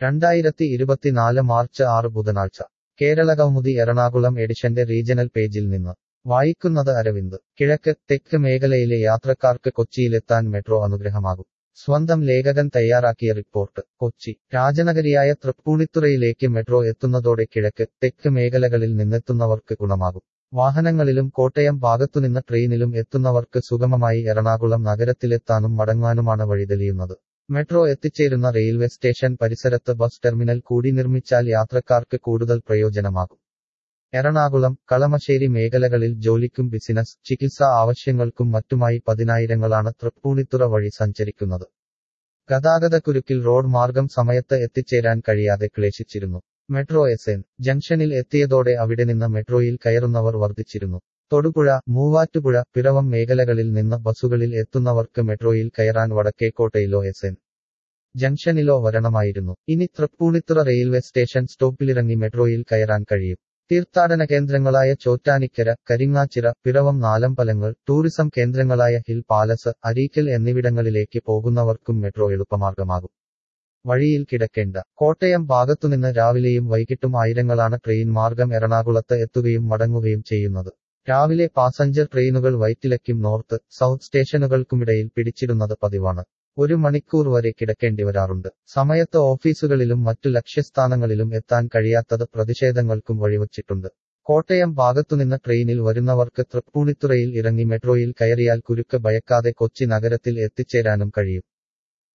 രണ്ടായിരത്തി ഇരുപത്തിനാല് മാർച്ച് ആറ് ബുധനാഴ്ച കേരളകൗമുദി എറണാകുളം എഡിഷന്റെ റീജണൽ പേജിൽ നിന്ന് വായിക്കുന്നത് അരവിന്ദ് കിഴക്ക് തെക്ക് മേഖലയിലെ യാത്രക്കാർക്ക് കൊച്ചിയിലെത്താൻ മെട്രോ അനുഗ്രഹമാകും സ്വന്തം ലേഖകൻ തയ്യാറാക്കിയ റിപ്പോർട്ട് കൊച്ചി രാജനഗരിയായ തൃപ്പൂണിത്തുറയിലേക്ക് മെട്രോ എത്തുന്നതോടെ കിഴക്ക് തെക്ക് മേഖലകളിൽ നിന്നെത്തുന്നവർക്ക് ഗുണമാകും വാഹനങ്ങളിലും കോട്ടയം ഭാഗത്തുനിന്ന് ട്രെയിനിലും എത്തുന്നവർക്ക് സുഗമമായി എറണാകുളം നഗരത്തിലെത്താനും മടങ്ങാനുമാണ് വഴിതെളിയുന്നത് മെട്രോ എത്തിച്ചേരുന്ന റെയിൽവേ സ്റ്റേഷൻ പരിസരത്ത് ബസ് ടെർമിനൽ കൂടി നിർമ്മിച്ചാൽ യാത്രക്കാർക്ക് കൂടുതൽ പ്രയോജനമാകും എറണാകുളം കളമശ്ശേരി മേഖലകളിൽ ജോലിക്കും ബിസിനസ് ചികിത്സാ ആവശ്യങ്ങൾക്കും മറ്റുമായി പതിനായിരങ്ങളാണ് തൃപ്പൂണിത്തുറ വഴി സഞ്ചരിക്കുന്നത് ഗതാഗതക്കുരുക്കിൽ റോഡ് മാർഗം സമയത്ത് എത്തിച്ചേരാൻ കഴിയാതെ ക്ലേശിച്ചിരുന്നു മെട്രോ എസ് എൻ ജംഗ്ഷനിൽ എത്തിയതോടെ അവിടെ നിന്ന് മെട്രോയിൽ കയറുന്നവർ വർദ്ധിച്ചിരുന്നു തൊടുപുഴ മൂവാറ്റുപുഴ പിറവം മേഖലകളിൽ നിന്ന് ബസ്സുകളിൽ എത്തുന്നവർക്ക് മെട്രോയിൽ കയറാൻ വടക്കേക്കോട്ടയിലോ എസ് എൻ ജംഗ്ഷനിലോ വരണമായിരുന്നു ഇനി തൃപ്പൂണിത്തുറ റെയിൽവേ സ്റ്റേഷൻ സ്റ്റോപ്പിലിറങ്ങി മെട്രോയിൽ കയറാൻ കഴിയും തീർത്ഥാടന കേന്ദ്രങ്ങളായ ചോറ്റാനിക്കര കരിങ്ങാച്ചിറ പിറവം നാലമ്പലങ്ങൾ ടൂറിസം കേന്ദ്രങ്ങളായ ഹിൽ പാലസ് അരീക്കൽ എന്നിവിടങ്ങളിലേക്ക് പോകുന്നവർക്കും മെട്രോ എളുപ്പമാർഗമാകും വഴിയിൽ കിടക്കേണ്ട കോട്ടയം ഭാഗത്തുനിന്ന് രാവിലെയും വൈകിട്ടും ആയിരങ്ങളാണ് ട്രെയിൻ മാർഗം എറണാകുളത്ത് എത്തുകയും മടങ്ങുകയും ചെയ്യുന്നത് രാവിലെ പാസഞ്ചർ ട്രെയിനുകൾ വൈറ്റിലയ്ക്കും നോർത്ത് സൗത്ത് സ്റ്റേഷനുകൾക്കുമിടയിൽ പിടിച്ചിടുന്നത് പതിവാണ് ഒരു മണിക്കൂർ വരെ കിടക്കേണ്ടി വരാറുണ്ട് സമയത്ത് ഓഫീസുകളിലും മറ്റു ലക്ഷ്യസ്ഥാനങ്ങളിലും എത്താൻ കഴിയാത്തത് പ്രതിഷേധങ്ങൾക്കും വഴിവച്ചിട്ടുണ്ട് കോട്ടയം ഭാഗത്തുനിന്ന് ട്രെയിനിൽ വരുന്നവർക്ക് തൃപ്പൂണിത്തുറയിൽ ഇറങ്ങി മെട്രോയിൽ കയറിയാൽ കുരുക്ക് ഭയക്കാതെ കൊച്ചി നഗരത്തിൽ എത്തിച്ചേരാനും കഴിയും